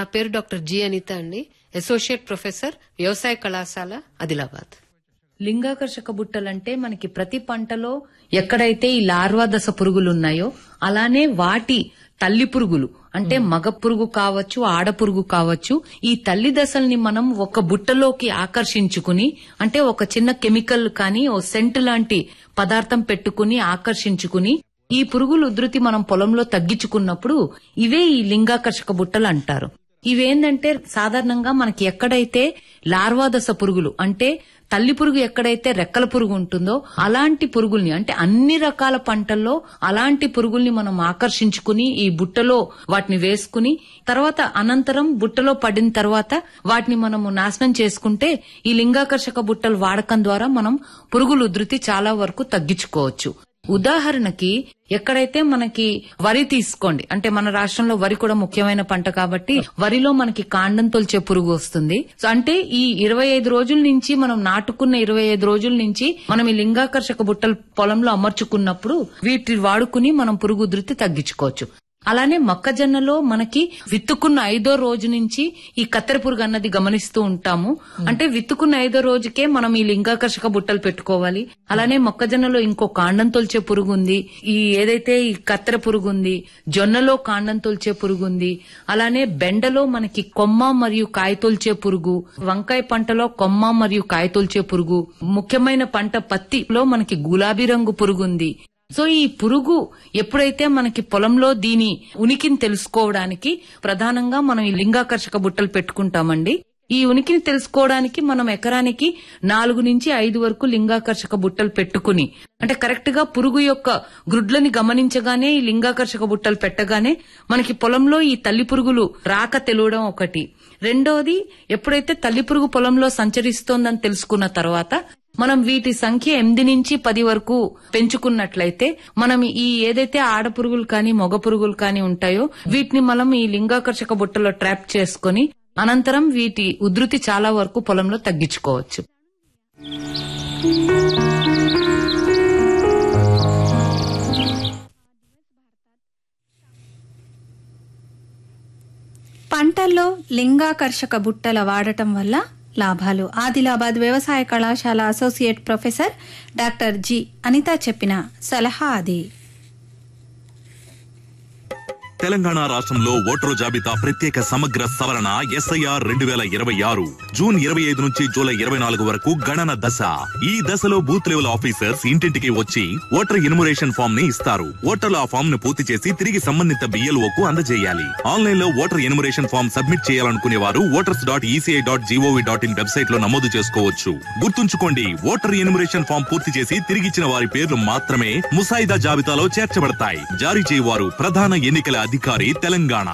పేరు doctor G Anitha అండి associate professor వ్యవసాయ కళాశాల ఆదిలాబాద్ లింగాకర్షక బుట్టలంటే మనకి ప్రతి పంటలో ఎక్కడైతే ఈ లార్వా దశ పురుగులు ఉన్నాయో అలానే వాటి తల్లి పురుగులు అంటే మగ పురుగు కావచ్చు ఆడ పురుగు కావచ్చు ఈ తల్లి దశల్ని మనం ఒక బుట్టలోకి ఆకర్షించుకుని అంటే ఒక చిన్న కెమికల్ కానీ ఓ సెంట్ లాంటి పదార్థం పెట్టుకుని ఆకర్షించుకుని ఈ పురుగులు ఉధృతి మనం పొలంలో తగ్గించుకున్నప్పుడు ఇవే ఈ లింగాకర్షక బుట్టలు అంటారు ఇవేంటంటే సాధారణంగా మనకి ఎక్కడైతే లార్వాదశ పురుగులు అంటే తల్లి పురుగు ఎక్కడైతే రెక్కల పురుగు ఉంటుందో అలాంటి పురుగుల్ని అంటే అన్ని రకాల పంటల్లో అలాంటి పురుగుల్ని మనం ఆకర్షించుకుని ఈ బుట్టలో వాటిని వేసుకుని తర్వాత అనంతరం బుట్టలో పడిన తర్వాత వాటిని మనము నాశనం చేసుకుంటే ఈ లింగాకర్షక బుట్టల వాడకం ద్వారా మనం పురుగుల ఉధృతి చాలా వరకు తగ్గించుకోవచ్చు ఉదాహరణకి ఎక్కడైతే మనకి వరి తీసుకోండి అంటే మన రాష్ట్రంలో వరి కూడా ముఖ్యమైన పంట కాబట్టి వరిలో మనకి కాండం తొలిచే పురుగు వస్తుంది సో అంటే ఈ ఇరవై ఐదు రోజుల నుంచి మనం నాటుకున్న ఇరవై ఐదు రోజుల నుంచి మనం ఈ లింగాకర్షక బుట్టలు పొలంలో అమర్చుకున్నప్పుడు వీటి వాడుకుని మనం పురుగు ఉధృతి తగ్గించుకోవచ్చు అలానే మొక్కజొన్నలో మనకి విత్తుకున్న ఐదో రోజు నుంచి ఈ కత్తెర పురుగు అన్నది గమనిస్తూ ఉంటాము అంటే విత్తుకున్న ఐదో రోజుకే మనం ఈ లింగాకర్షక బుట్టలు పెట్టుకోవాలి అలానే మొక్కజొన్నలో ఇంకో కాండం తొలిచే పురుగు ఉంది ఈ ఏదైతే ఈ కత్తెర పురుగు ఉంది జొన్నలో కాండం తొలిచే పురుగు ఉంది అలానే బెండలో మనకి కొమ్మ మరియు కాయ తొలిచే పురుగు వంకాయ పంటలో కొమ్మ మరియు కాయ తొలిచే పురుగు ముఖ్యమైన పంట పత్తిలో మనకి గులాబీ రంగు పురుగు ఉంది సో ఈ పురుగు ఎప్పుడైతే మనకి పొలంలో దీని ఉనికిని తెలుసుకోవడానికి ప్రధానంగా మనం ఈ లింగాకర్షక బుట్టలు పెట్టుకుంటామండి ఈ ఉనికిని తెలుసుకోవడానికి మనం ఎకరానికి నాలుగు నుంచి ఐదు వరకు లింగాకర్షక బుట్టలు పెట్టుకుని అంటే కరెక్ట్ గా పురుగు యొక్క గ్రుడ్లని గమనించగానే ఈ లింగాకర్షక బుట్టలు పెట్టగానే మనకి పొలంలో ఈ తల్లి పురుగులు రాక తెలియడం ఒకటి రెండోది ఎప్పుడైతే తల్లి పురుగు పొలంలో సంచరిస్తోందని తెలుసుకున్న తర్వాత మనం వీటి సంఖ్య ఎనిమిది నుంచి పది వరకు పెంచుకున్నట్లయితే మనం ఈ ఏదైతే ఆడ పురుగులు కానీ మగ పురుగులు కానీ ఉంటాయో వీటిని మనం ఈ లింగాకర్షక బుట్టలో ట్రాప్ చేసుకుని అనంతరం వీటి ఉధృతి చాలా వరకు పొలంలో తగ్గించుకోవచ్చు పంటల్లో లింగాకర్షక బుట్టల వాడటం వల్ల లాభాలు ఆదిలాబాద్ వ్యవసాయ కళాశాల associate professor doctor G Anitha చెప్పిన సలహా అది తెలంగాణ రాష్ట్రంలో ఓటరు జాబితా ప్రత్యేక సమగ్ర సవరణ ఎస్ఐఆర్ రెండు వేల ఇరవై ఆరు జూన్ ఇరవై ఐదు నుంచి జూలై ఇరవై నాలుగు వరకు గణన దశ ఈ దశలో బూత్ లెవెల్ ఆఫీసర్స్ ఇంటింటికి వచ్చి ఓటర్ ఇనుమరేషన్ ఫామ్ ని ఇస్తారు ఓటర్లు ఆ ఫామ్ ను పూర్తి చేసి తిరిగి సంబంధిత బిఎల్ఓ కు అందజేయాలి ఆన్లైన్ లో ఓటర్ ఎనుమరేషన్ ఫామ్ సబ్మిట్ చేయాలనుకునే వారు voters dot ECI dot GOV dot in website లో నమోదు చేసుకోవచ్చు గుర్తుంచుకోండి ఓటర్ ఎనుమరేషన్ ఫామ్ పూర్తి చేసి తిరిగిచ్చిన వారి పేర్లు మాత్రమే ముసాయిదా జాబితాలో చేర్చబడతాయి జారీ చేయవారు ప్రధాన ఎన్నికల అధికారి తెలంగాణ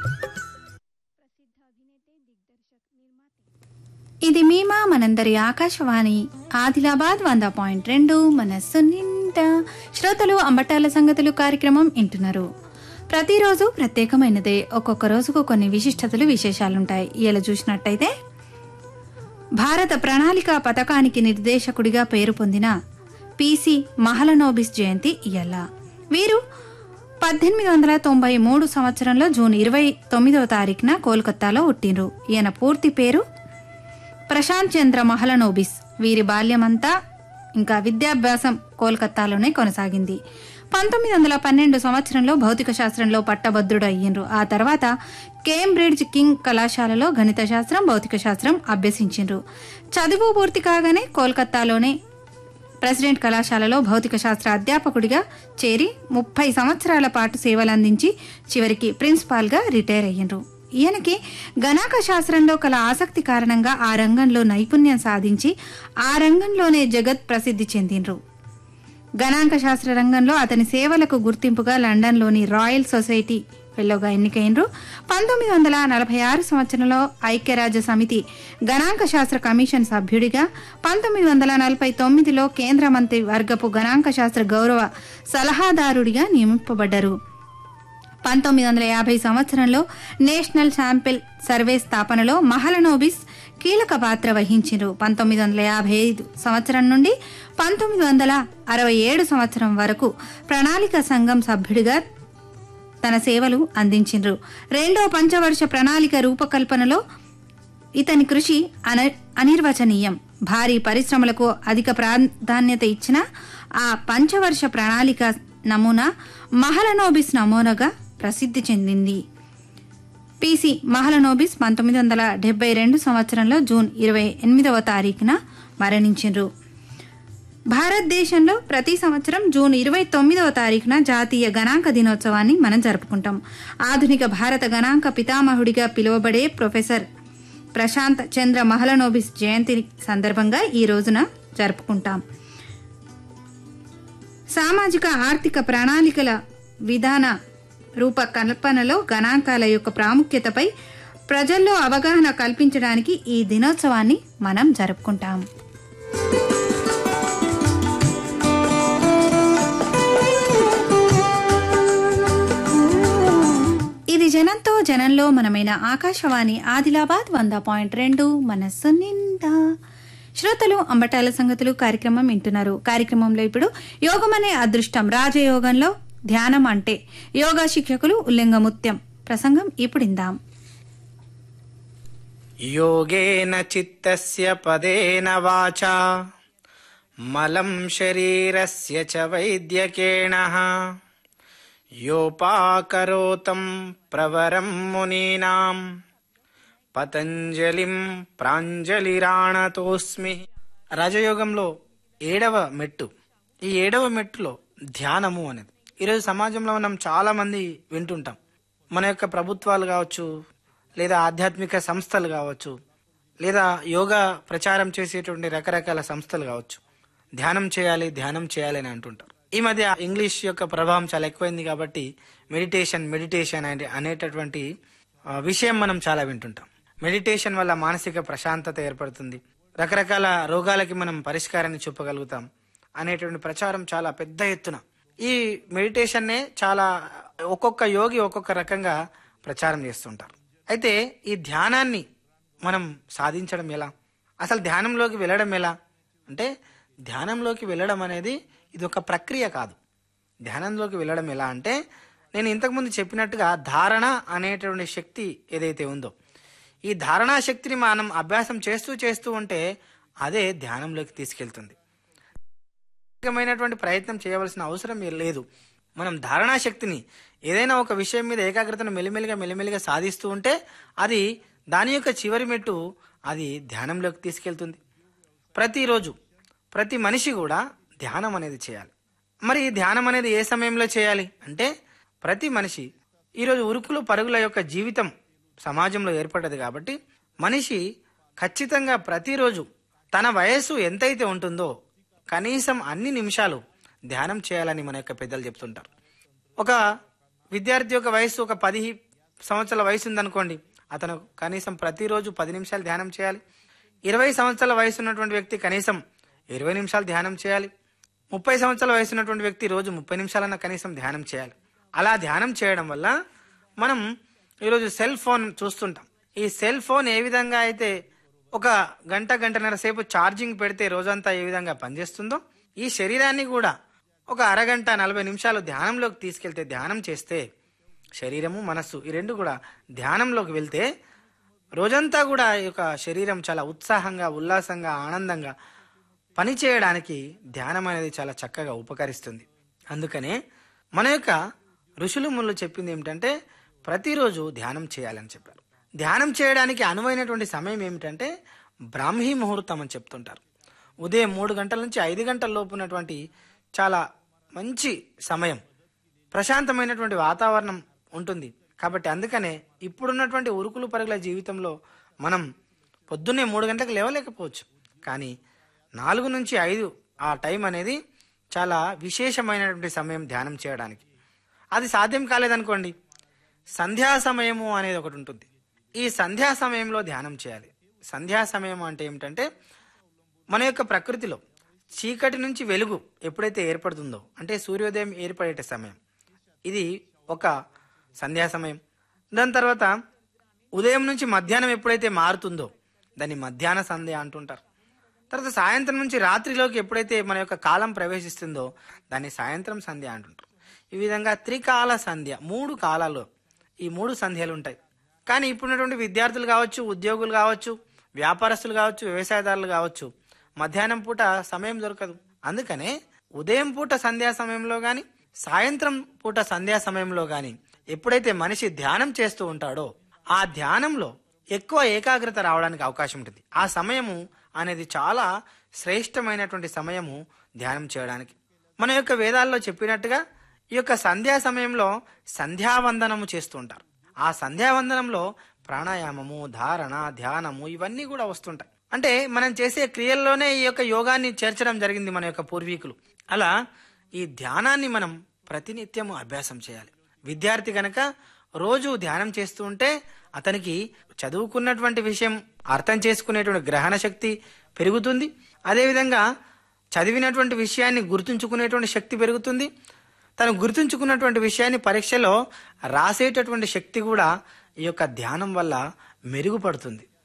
ఇది మీమా మనందరి ఆకాశవాణి ఆదిలాబాద్ వంద పాయింట్ రెండు మనస్సు నిండా శ్రోతలు అంబటాల సంగతులు కార్యక్రమం వింటున్నారు ప్రతిరోజు ప్రత్యేకమైనదే ఒక్కొక్క రోజుకు కొన్ని విశిష్టతలు విశేషాలుంటాయి ఇలా చూసినట్టయితే భారత ప్రణాళిక పథకానికి నిర్దేశకుడిగా పేరు పొందిన పిసి మహలనోబిస్ జయంతి ఇయల్ల వీరు పద్దెనిమిది వందల తొంభై మూడు సంవత్సరంలో జూన్ ఇరవై తొమ్మిదవ తారీఖున కోల్కతాలో పుట్టినరు ఈయన పూర్తి పేరు ప్రశాంత్ చంద్ర మహలనోబిస్ వీరి బాల్యమంతా ఇంకా విద్యాభ్యాసం కోల్కతాలోనే కొనసాగింది పంతొమ్మిది వందల పన్నెండు సంవత్సరంలో భౌతిక శాస్త్రంలో పట్టభద్రుడు అయ్యిండ్రు ఆ తర్వాత కేంబ్రిడ్జ్ కింగ్ కళాశాలలో గణిత శాస్త్రం భౌతిక శాస్త్రం అభ్యసించిండ్రు చదువు పూర్తి కాగానే కోల్కతాలోనే ప్రెసిడెంట్ కళాశాలలో భౌతిక శాస్త్ర అధ్యాపకుడిగా చేరి ముప్పై సంవత్సరాల పాటు సేవలందించి చివరికి ప్రిన్సిపాల్గా రిటైర్ అయ్యిండ్రు ఈయనకి గణాంక శాస్త్రంలో కల ఆసక్తి కారణంగా ఆ రంగంలో నైపుణ్యం సాధించి ఆ రంగంలోనే జగత్ ప్రసిద్ధి చెందిండ్రు గణాంక శాస్త్ర రంగంలో అతని సేవలకు గుర్తింపుగా లండన్లోని రాయల్ సొసైటీ ఫెలోగా ఎన్నికైనరు పంతొమ్మిది వందల నలభై ఆరు సంవత్సరంలో ఐక్యరాజ్య సమితి గణాంక శాస్త్ర కమిషన్ సభ్యుడిగా పంతొమ్మిది వందల నలభై తొమ్మిదిలో కేంద్ర మంత్రి వర్గపు గణాంక శాస్త్ర గౌరవ సలహాదారుడిగా నియమింపబడ్డారు పంతొమ్మిది వందల యాభై సంవత్సరంలో నేషనల్ శాంపిల్ సర్వే స్థాపనలో మహలనోబిస్ కీలక పాత్ర వహించారు పంతొమ్మిది వందల యాభై ఐదు సంవత్సరం నుండి పంతొమ్మిది వందల అరవై ఏడు సంవత్సరం వరకు ప్రణాళిక సంఘం సభ్యుడిగా తన సేవలు అందించిండ్రు రెండో పంచవర్ష ప్రణాళిక రూపకల్పనలో ఇతని కృషి అన అనిర్వచనీయం భారీ పరిశ్రమలకు అధిక ప్రాధాన్యత ఇచ్చిన ఆ పంచవర్ష ప్రణాళిక నమూనా మహలనోబిస్ నమూనాగా ప్రసిద్ధి చెందింది పిసి మహలనోబిస్ పంతొమ్మిది వందల డెబ్బై రెండు సంవత్సరంలో జూన్ ఇరవై ఎనిమిదవ తారీఖున మరణించిండ్రు భారతదేశంలో ప్రతి సంవత్సరం జూన్ ఇరవై తొమ్మిదవ తారీఖున జాతీయ గణాంక దినోత్సవాన్ని మనం జరుపుకుంటాం ఆధునిక భారత గణాంక పితామహుడిగా పిలువబడే ప్రొఫెసర్ ప్రశాంత్ చంద్ర మహలనోబిస్ జయంతి సందర్భంగా ఈ రోజున జరుపుకుంటాం సామాజిక ఆర్థిక ప్రణాళికల విధాన రూపకల్పనలో గణాంకాల యొక్క ప్రాముఖ్యతపై ప్రజల్లో అవగాహన కల్పించడానికి ఈ దినోత్సవాన్ని మనం జరుపుకుంటాం ఇది జనంతో జనంలో మనమైన ఆకాశవాణి ఆదిలాబాద్ వంద పాయింట్ రెండు మనస్సు నిండా శ్రోతలు అంబటాల సంగతులు కార్యక్రమం వింటున్నారు కార్యక్రమంలో ఇప్పుడు యోగం అనే అదృష్టం రాజయోగంలో ధ్యానం అంటే యోగా శిక్షకులు ఉల్లింగముత్యం ప్రసంగం ఇప్పుడిందాం योगेन चित्तस्य पदेन वाचा मलं शरीरस्य च वैद्यकेण योपाकरोतं प्रवरं मुनीनां పతంజలిం ప్రాంజలిరాణతోస్మి రాజయోగంలో ఏడవ మెట్టు ఈ ఏడవ మెట్టులో ధ్యానము అనేది ఈరోజు సమాజంలో మనం చాలా మంది వింటుంటాం మన యొక్క ప్రభుత్వాలు కావచ్చు లేదా ఆధ్యాత్మిక సంస్థలు కావచ్చు లేదా యోగా ప్రచారం చేసేటువంటి రకరకాల సంస్థలు కావచ్చు ధ్యానం చేయాలి ధ్యానం చేయాలి అని అంటుంటారు ఈ మధ్య ఇంగ్లీష్ యొక్క ప్రభావం చాలా ఎక్కువైంది కాబట్టి మెడిటేషన్ మెడిటేషన్ అనే అనేటటువంటి ఆ, విషయం మనం చాలా వింటుంటాం మెడిటేషన్ వల్ల మానసిక ప్రశాంతత ఏర్పడుతుంది రకరకాల రోగాలకి మనం పరిష్కారాన్ని చూపగలుగుతాం అనేటువంటి ప్రచారం చాలా పెద్ద ఎత్తున ఈ మెడిటేషన్నే చాలా ఒక్కొక్క యోగి ఒక్కొక్క రకంగా ప్రచారం చేస్తుంటారు అయితే ఈ ధ్యానాన్ని మనం సాధించడం ఎలా అసలు ధ్యానంలోకి వెళ్ళడం ఎలా అంటే ధ్యానంలోకి వెళ్ళడం అనేది ఇది ఒక ప్రక్రియ కాదు ధ్యానంలోకి వెళ్ళడం ఎలా అంటే నేను ఇంతకుముందు చెప్పినట్టుగా ధారణ అనేటువంటి శక్తి ఏదైతే ఉందో ఈ ధారణా శక్తిని మనం అభ్యాసం చేస్తూ చేస్తూ ఉంటే అదే ధ్యానంలోకి తీసుకెళ్తుంది ప్రత్యేకమైనటువంటి ప్రయత్నం చేయవలసిన అవసరం ఏ- లేదు మనం ధారణా శక్తిని ఏదైనా ఒక విషయం మీద ఏకాగ్రతను మెల్లిమెల్లిగా మెల్లిమెల్లిగా సాధిస్తూ ఉంటే అది దాని యొక్క చివరి మెట్టు అది ధ్యానంలోకి తీసుకెళ్తుంది ప్రతిరోజు ప్రతి మనిషి కూడా ధ్యానం అనేది చేయాలి మరి ఈ ధ్యానం అనేది ఏ సమయంలో చేయాలి అంటే ప్రతి మనిషి ఈరోజు ఉరుకులు పరుగుల యొక్క జీవితం సమాజంలో ఏర్పడ్డది కాబట్టి మనిషి ఖచ్చితంగా ప్రతిరోజు తన వయస్సు ఎంతైతే ఉంటుందో కనీసం అన్ని నిమిషాలు ధ్యానం చేయాలని మన యొక్క పెద్దలు చెప్తుంటారు ఒక విద్యార్థి యొక్క వయసు ఒక పది సంవత్సరాల వయసు ఉందనుకోండి అతను కనీసం ప్రతిరోజు పది నిమిషాలు ధ్యానం చేయాలి ఇరవై సంవత్సరాల వయసు ఉన్నటువంటి వ్యక్తి కనీసం ఇరవై నిమిషాలు ధ్యానం చేయాలి ముప్పై సంవత్సరాల వయసు ఉన్నటువంటి వ్యక్తి రోజు ముప్పై నిమిషాలన్నా కనీసం ధ్యానం చేయాలి అలా ధ్యానం చేయడం వల్ల మనం ఈరోజు సెల్ ఫోన్ చూస్తుంటాం ఈ సెల్ ఫోన్ ఏ విధంగా అయితే ఒక గంట గంటన్నర సేపు ఛార్జింగ్ పెడితే రోజంతా ఏ విధంగా పనిచేస్తుందో ఈ శరీరాన్ని కూడా ఒక అరగంట నలభై నిమిషాలు ధ్యానంలోకి తీసుకెళ్తే ధ్యానం చేస్తే శరీరము మనస్సు ఈ రెండు కూడా ధ్యానంలోకి వెళ్తే రోజంతా కూడా ఈ యొక్క శరీరం చాలా ఉత్సాహంగా ఉల్లాసంగా ఆనందంగా పని చేయడానికి ధ్యానం అనేది చాలా చక్కగా ఉపకరిస్తుంది అందుకనే మన యొక్క ఋషులు ముళ్ళు చెప్పింది ఏమిటంటే ప్రతిరోజు ధ్యానం చేయాలని చెప్పారు ధ్యానం చేయడానికి అనువైనటువంటి సమయం ఏమిటంటే బ్రాహ్మీ ముహూర్తం అని చెప్తుంటారు ఉదయం మూడు గంటల నుంచి ఐదు గంటల లోపు ఉన్నటువంటి చాలా మంచి సమయం ప్రశాంతమైనటువంటి వాతావరణం ఉంటుంది కాబట్టి అందుకనే ఇప్పుడున్నటువంటి ఉరుకులు పరుగుల జీవితంలో మనం పొద్దున్నే మూడు గంటలకు లేవలేకపోవచ్చు కానీ నాలుగు నుంచి ఐదు ఆ టైం అనేది చాలా విశేషమైనటువంటి సమయం ధ్యానం చేయడానికి అది సాధ్యం కాలేదనుకోండి సంధ్యా సమయము అనేది ఒకటి ఉంటుంది ఈ సంధ్యా సమయంలో ధ్యానం చేయాలి సంధ్యా సమయం అంటే ఏమిటంటే మన యొక్క ప్రకృతిలో చీకటి నుంచి వెలుగు ఎప్పుడైతే ఏర్పడుతుందో అంటే సూర్యోదయం ఏర్పడే సమయం ఇది ఒక సంధ్యా సమయం దాని తర్వాత ఉదయం నుంచి మధ్యాహ్నం ఎప్పుడైతే మారుతుందో దాన్ని మధ్యాహ్న సంధ్య అంటుంటారు తర్వాత సాయంత్రం నుంచి రాత్రిలోకి ఎప్పుడైతే మన యొక్క కాలం ప్రవేశిస్తుందో దాన్ని సాయంత్రం సంధ్య అంటుంటారు ఈ విధంగా త్రికాల సంధ్య మూడు కాలాలు ఈ మూడు సంధ్యలు ఉంటాయి కానీ ఇప్పుడున్నటువంటి విద్యార్థులు కావచ్చు ఉద్యోగులు కావచ్చు వ్యాపారస్తులు కావచ్చు వ్యవసాయదారులు కావచ్చు మధ్యాహ్నం పూట సమయం దొరకదు అందుకనే ఉదయం పూట సంధ్యా సమయంలో గాని సాయంత్రం పూట సంధ్యా సమయంలో గాని ఎప్పుడైతే మనిషి ధ్యానం చేస్తూ ఉంటాడో ఆ ధ్యానంలో ఎక్కువ ఏకాగ్రత రావడానికి అవకాశం ఉంటుంది ఆ సమయము అనేది చాలా శ్రేష్టమైనటువంటి సమయము ధ్యానం చేయడానికి మన యొక్క వేదాల్లో చెప్పినట్టుగా ఈ యొక్క సంధ్యా సమయంలో సంధ్యావందనము చేస్తూ ఉంటారు ఆ సంధ్యావందనంలో ప్రాణాయామము ధారణ ధ్యానము ఇవన్నీ కూడా వస్తుంటాయి అంటే మనం చేసే క్రియల్లోనే ఈ యొక్క యోగాన్ని చేర్చడం జరిగింది మన యొక్క పూర్వీకులు అలా ఈ ధ్యానాన్ని మనం ప్రతినిత్యము అభ్యాసం చేయాలి విద్యార్థి గనక రోజు ధ్యానం చేస్తూ ఉంటే అతనికి చదువుకున్నటువంటి విషయం అర్థం చేసుకునేటువంటి గ్రహణ శక్తి పెరుగుతుంది అదేవిధంగా చదివినటువంటి విషయాన్ని గుర్తుంచుకునేటువంటి శక్తి పెరుగుతుంది తను గుర్తుంచుకున్నటువంటి విషయాన్ని పరీక్షలో రాసేటటువంటి శక్తి కూడా ఈ యొక్క ధ్యానం వల్ల మెరుగుపడుతుంది